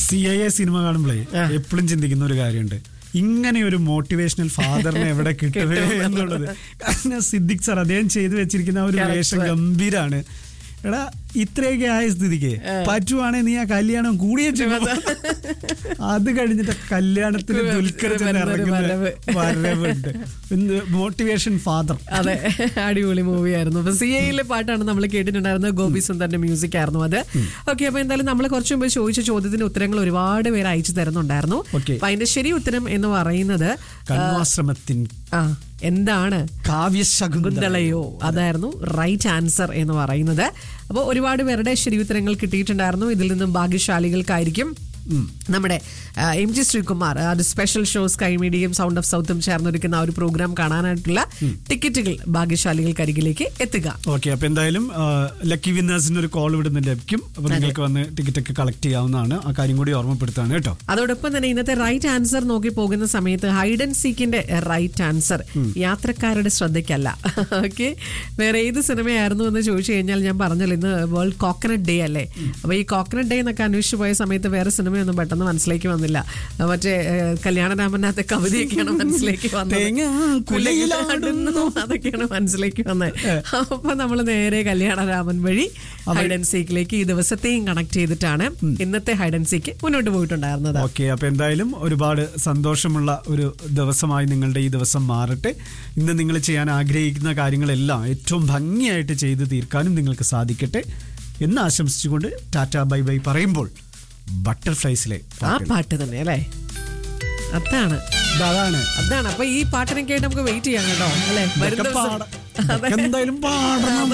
C I A cinema കാണുമ്പോഴേ എപ്പോഴും ചിന്തിക്കുന്ന ഒരു കാര്യമുണ്ട് ഇങ്ങനെ ഒരു മോട്ടിവേഷണൽ ഫാദറിനെ എവിടെ കിട്ടുമേ എന്നുള്ളത് കാരണം സിദ്ദിഖ് സർ അദ്ദേഹം ചെയ്തു വെച്ചിരിക്കുന്ന ആ ഒരു Correct. വേഷം ഗംഭീരാണ് എടാ ഇത്രയൊക്കെ ആയ സ്ഥിതിക്ക് പറ്റുവാണെങ്കിൽ നീ ആ കല്യാണം കൂടിയ അത് കഴിഞ്ഞിട്ട് കല്യാണത്തിന് വ- ദുൽഖർ ചെന്ന് വരുന്നൊരു ഇറങ്ങുന്ന വരവ്. വരവുണ്ട് മോട്ടിവേഷൻ ഫാദർ അതെ അടിപൊളി മൂവി ആയിരുന്നു അപ്പൊ സി ഐയിലെ പാട്ടാണ് നമ്മൾ കേട്ടിട്ടുണ്ടായിരുന്നത് ഗോപി സുന്ദറിന്റെ മ്യൂസിക് ആയിരുന്നു അത് ഓക്കെ അപ്പൊ എന്തായാലും നമ്മൾ കുറച്ചു മുമ്പ് ചോദിച്ച ചോദ്യത്തിന് ഉത്തരങ്ങൾ ഒരുപാട് പേര് അയച്ചു തരുന്നുണ്ടായിരുന്നു Okay. അപ്പൊ അതിന്റെ ശരി ഉത്തരം എന്ന് പറയുന്നത് കണ്വാശ്രമത്തിൻ ആ എന്താണ് കാവ്യശകുന്തള കുന്തളയോ അതായിരുന്നു റൈറ്റ് ആൻസർ എന്ന് പറയുന്നത് അപ്പോൾ ഒരുപാട് പേരുടെ ശരി ഉത്തരങ്ങൾ കിട്ടിയിട്ടുണ്ടായിരുന്നു ഇതിൽ നിന്നും ഭാഗ്യശാലികൾക്കായിരിക്കും നമ്മുടെ ആ, എം ജി ശ്രീകുമാർ അത് സ്പെഷ്യൽ ഷോസ് സ്കൈ മീഡിയയും സൗണ്ട് ഓഫ് സൗത്തും ചേർന്നൊരുക്കുന്ന ആ ഒരു പ്രോഗ്രാം കാണാനായിട്ടുള്ള ടിക്കറ്റുകൾ ഭാഗ്യശാലികൾക്കരികിലേക്ക് എത്തുക ഓക്കെ അപ്പൊ എന്തായാലും ലക്കി വിന്നേഴ്സിന് ഒരു കോൾ ഇവിടുന്ന് ലഭിക്കും അപ്പൊ നിങ്ങൾക്ക് വന്ന് ടിക്കറ്റ് ഒക്കെ കളക്ട് ചെയ്യാവുന്നതാണ് ആ കാര്യം കൂടി ഓർമ്മപ്പെടുത്താണ് കേട്ടോ അതോടൊപ്പം തന്നെ ഇന്നത്തെ റൈറ്റ് ആൻസർ നോക്കി പോകുന്ന സമയത്ത് ഹൈഡ് ആൻഡ് സീക്കിന്റെ റൈറ്റ് ആൻസർ യാത്രക്കാരുടെ ശ്രദ്ധയ്ക്കല്ല ഓക്കെ വേറെ ഏത് സിനിമയായിരുന്നു എന്ന് ചോദിച്ചു കഴിഞ്ഞാൽ ഞാൻ പറഞ്ഞല്ലോ ഇന്ന് വേൾഡ് കോക്കനട്ട് ഡേ അല്ലേ അപ്പൊ ഈ കോക്കനട്ട് ഡേ എന്നൊക്കെ അന്വേഷിച്ചു പോയ സമയത്ത് വേറെ സിനിമയൊന്നും പെട്ടെന്ന് മനസ്സിലേക്ക് വന്നില്ല മറ്റേ ഏഹ്, കല്യാണരാമനകത്തെ കവിതയൊക്കെയാണ് മനസ്സിലേക്ക് വന്നത് തേങ്ങ കുലയിലാടുന്നു. അതൊക്കെയാണ് മനസ്സിലേക്ക് വന്നത് അപ്പൊ നമ്മൾ നേരെ കല്യാണരാമൻ വഴി ഹൈഡ് ആൻഡ് സീക്കിലേക്ക് ഈ ദിവസത്തെയും കണക്ട് ചെയ്തിട്ടാണ് ഇന്നത്തെ ഹൈഡ് ആൻഡ് സീക്ക് മുന്നോട്ട് പോയിട്ടുണ്ടായിരുന്നത് ഓക്കെ അപ്പൊ എന്തായാലും ഒരുപാട് സന്തോഷമുള്ള ഒരു ദിവസമായി നിങ്ങളുടെ ഈ ദിവസം മാറട്ടെ ഇന്ന് നിങ്ങൾ ചെയ്യാൻ ആഗ്രഹിക്കുന്ന കാര്യങ്ങളെല്ലാം ഏറ്റവും ഭംഗിയായിട്ട് ചെയ്തു തീർക്കാനും നിങ്ങൾക്ക് സാധിക്കട്ടെ എന്ന് ആശംസിച്ചുകൊണ്ട് ടാറ്റ ബൈ ബൈ പറയുമ്പോൾ ബട്ടർഫ്ലൈസിലെ ആ പാട്ട് തന്നെ അല്ലേ അതാണ് അതാണ് അതാണ് അപ്പൊ ഈ പാട്ടിനെ കേട്ട് നമുക്ക് വെയിറ്റ് ചെയ്യാം കേട്ടോ അല്ലെ ഇതൊക്കെ പാട- ഇതൊക്കെ എന്തായാലും പാടണം